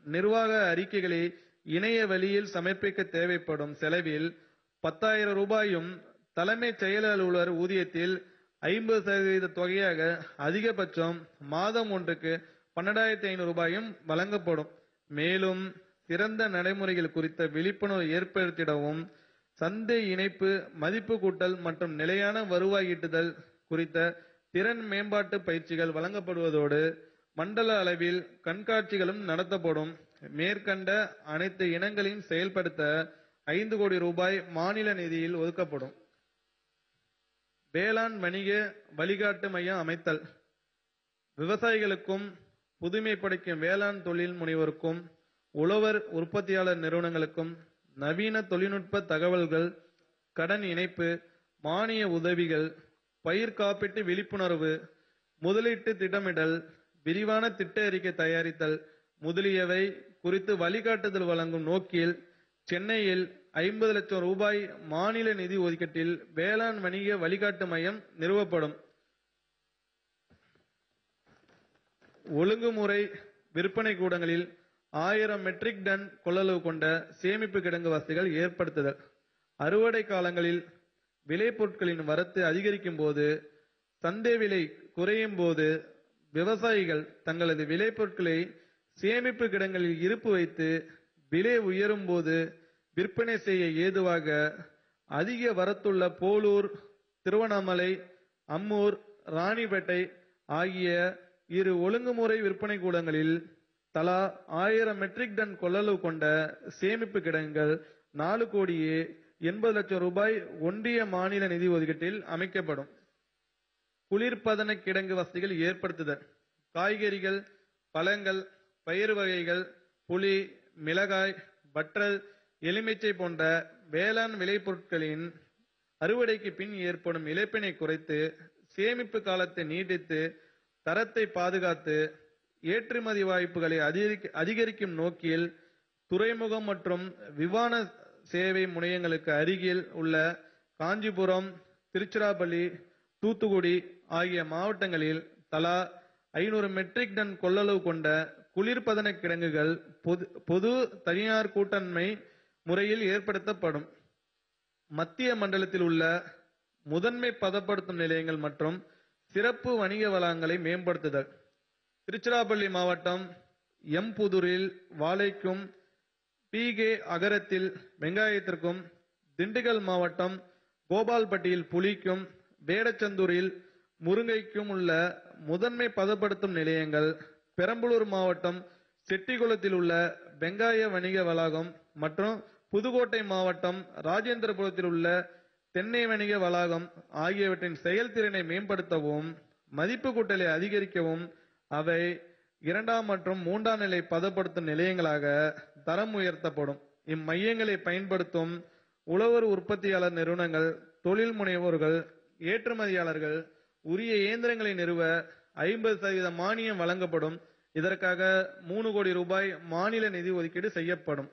நிர்வாக அறிக்கைகளை இணைய வழியில் சமர்ப்பிக்க தேவைப்படும் செலவில் பத்தாயிரம் ரூபாயும் தலைமைச் செயல் அலுவலர் ஊதியத்தில் ஐம்பது சதவீத தொகையாக அதிகபட்சம் மாதம் ஒன்றுக்கு பன்னெண்டாயிரத்தி ஐநூறு ரூபாயும் வழங்கப்படும் மேலும் சிறந்த நடைமுறைகள் குறித்த விழிப்புணர்வு ஏற்படுத்திடவும் சந்தை இணைப்பு மதிப்பு கூட்டல் மற்றும் நிலையான வருவாய் ஈட்டுதல் குறித்த திறன் மேம்பாட்டு பயிற்சிகள் வழங்கப்படுவதோடு மண்டல அளவில் கண்காட்சிகளும் நடத்தப்படும் மேற்கண்ட அனைத்து இனங்களையும் செயல்படுத்த ஐந்து கோடி ரூபாய் மாநில நிதியில் ஒதுக்கப்படும் வேளாண் வணிக வழிகாட்டு மையம் அமைத்தல் விவசாயிகளுக்கும் புதுமை படைக்கும் வேளாண் தொழில் முனைவோருக்கும் உழவர் உற்பத்தியாளர் நிறுவனங்களுக்கும் நவீன தொழில்நுட்ப தகவல்கள் கடன் இணைப்பு மானிய உதவிகள் பயிர் காப்பீட்டு விழிப்புணர்வு முதலீட்டு திட்டமிடல் விரிவான திட்ட அறிக்கை தயாரித்தல் முதலியவை குறித்து வழிகாட்டுதல் வழங்கும் நோக்கில் சென்னையில் ஐம்பது லட்சம் ரூபாய் மாநில நிதி ஒதுக்கீட்டில் வேளாண் வணிக வழிகாட்டு மையம் நிறுவப்படும் ஒழுங்குமுறை விற்பனை கூடங்களில் ஆயிரம் மெட்ரிக் டன் கொள்ளளவு கொண்ட சேமிப்பு கிடங்கு வசதிகள் ஏற்படுத்துதல் அறுவடை காலங்களில் விளைபொருட்களின் வரத்து அதிகரிக்கும் போது சந்தை விலை குறையும் போது விவசாயிகள் தங்களது விளைபொருட்களை சேமிப்பு கிடங்களில் இருப்பு வைத்து விலை உயரும் போது விற்பனை செய்ய ஏதுவாக அதிக வரத்துள்ள போலூர் திருவண்ணாமலை அம்மூர் ராணிப்பேட்டை ஆகிய இரு ஒழுங்குமுறை விற்பனை கூடங்களில் தலா ஆயிரம் மெட்ரிக் டன் கொள்ளளவு கொண்ட சேமிப்பு கிடங்குகள் நாலு கோடியே எண்பது லட்சம் ரூபாய் ஒன்றிய மாநில நிதி ஒதுக்கீட்டில் அமைக்கப்படும் குளிர்பதன கிடங்கு வசதிகள் ஏற்படுத்துதல் காய்கறிகள் பழங்கள் பயிர் வகைகள் புளி மிளகாய் வற்றல் எலுமிச்சை போன்ற வேளாண் விளைபொருட்களின் அறுவடைக்கு பின் ஏற்படும் இழப்பினை குறைத்து சேமிப்பு காலத்தை நீட்டித்து தரத்தை பாதுகாத்து ஏற்றுமதி வாய்ப்புகளை அதிகரிக்க- அதிகரிக்கும் நோக்கில் துறைமுகம் மற்றும் விமான சேவை முனையங்களுக்கு அருகில் உள்ள காஞ்சிபுரம் திருச்சிராப்பள்ளி தூத்துக்குடி ஆகிய மாவட்டங்களில் தலா ஐநூறு மெட்ரிக் டன் கொள்ளளவு கொண்ட குளிர்பதன கிடங்குகள் பொது பொது தனியார் கூட்டண்மை முறையில் ஏற்படுத்தப்படும் மத்திய மண்டலத்தில் உள்ள முதன்மை பதப்படுத்தும் நிலையங்கள் மற்றும் சிறப்பு வணிக வளங்களை மேம்படுத்துதல் திருச்சிராப்பள்ளி மாவட்டம் எம்புதூரில் வாழைக்கும் பிகே அகரத்தில் வெங்காயத்திற்கும் திண்டுக்கல் மாவட்டம் கோபால்பட்டியில் புலிக்கும் வேடச்சந்தூரில் முருங்கைக்கும் உள்ள முதன்மை பதப்படுத்தும் நிலையங்கள் பெரம்பலூர் மாவட்டம் செட்டிகுளத்தில் உள்ள வெங்காய வணிக வளாகம் மற்றும் புதுக்கோட்டை மாவட்டம் ராஜேந்திரபுரத்தில் உள்ள தென்னை வணிக வளாகம் ஆகியவற்றின் செயல்திறனை மேம்படுத்தவும் மதிப்பு கூட்டலை அதிகரிக்கவும் அவை இரண்டாம் மற்றும் மூன்றாம் நிலை பதப்படுத்தும் நிலையங்களாக தரம் உயர்த்தப்படும் இம்மையங்களை பயன்படுத்தும் உழவர் உற்பத்தியாளர் நிறுவனங்கள் தொழில் முனைவோர்கள் ஏற்றுமதியாளர்கள் உரிய இயந்திரங்களை நிறுவ ஐம்பது சதவீத மானியம் வழங்கப்படும் இதற்காக மூணு கோடி ரூபாய் மாநில நிதி ஒதுக்கீடு செய்யப்படும்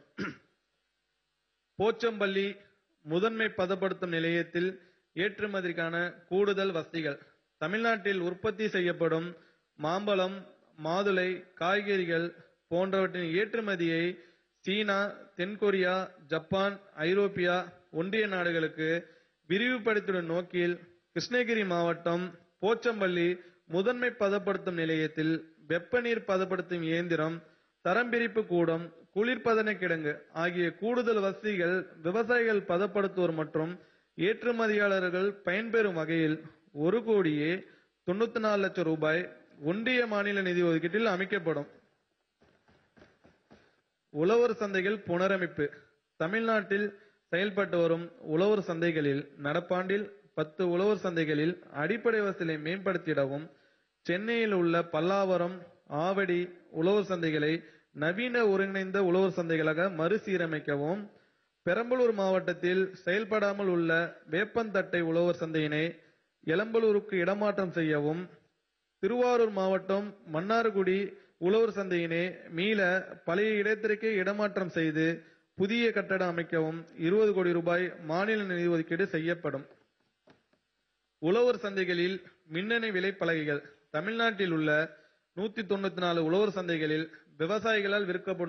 போச்சம்பள்ளி முதன்மை பதப்படுத்தும் நிலையத்தில் ஏற்றுமதிக்கான கூடுதல் வசதிகள் தமிழ்நாட்டில் உற்பத்தி செய்யப்படும் மாம்பழம் மாதுளை காய்கறிகள் போன்றவற்றின் ஏற்றுமதியை சீனா தென்கொரியா ஜப்பான் ஐரோப்பியா ஒன்றிய நாடுகளுக்கு விரிவுபடுத்திடும் நோக்கில் கிருஷ்ணகிரி மாவட்டம் போச்சம்பள்ளி முதன்மை பதப்படுத்தும் நிலையத்தில் வெப்ப நீர் பதப்படுத்தும் இயந்திரம் தரம் பிரிப்பு கூடம் குளிர்பதன கிடங்கு ஆகிய கூடுதல் வசதிகள் விவசாயிகள் பதப்படுத்துவோர் மற்றும் ஏற்றுமதியாளர்கள் பயன்பெறும் வகையில் ஒரு கோடியே தொண்ணூத்தி நாலு லட்சம் ரூபாய் ஒன்றிய மாநில நிதி ஒதுக்கீட்டில் அமைக்கப்படும் உழவர் சந்தைகள் புனரமைப்பு தமிழ்நாட்டில் செயல்பட்டு வரும் உழவர் சந்தைகளில் நடப்பாண்டில் பத்து உழவர் சந்தைகளில் அடிப்படை வசதிகளை மேம்படுத்திடவும் சென்னையில் உள்ள பல்லாவரம் ஆவடி உழவர் சந்தைகளை நவீன ஒருங்கிணைந்த உழவர் சந்தைகளாக மறுசீரமைக்கவும் பெரம்பலூர் மாவட்டத்தில் செயல்படாமல் உள்ள வேப்பந்தட்டை உழவர் சந்தையினை எளம்பலூருக்கு இடமாற்றம் செய்யவும் திருவாரூர் மாவட்டம் மன்னார்குடி உழவர் சந்தையினை மீள பழைய இடத்திற்கே இடமாற்றம் செய்து புதிய கட்டடம் அமைக்கவும் இருபது கோடி ரூபாய் மாநில நிதி ஒதுக்கீடு செய்யப்படும் உழவர் சந்தைகளில் மின்னணு விலைப்பலகைகள் தமிழ்நாட்டில் உள்ள நூத்தி தொண்ணூத்தி நாலு உழவர் சந்தைகளில் விவசாயிகளால் விற்கப்படும்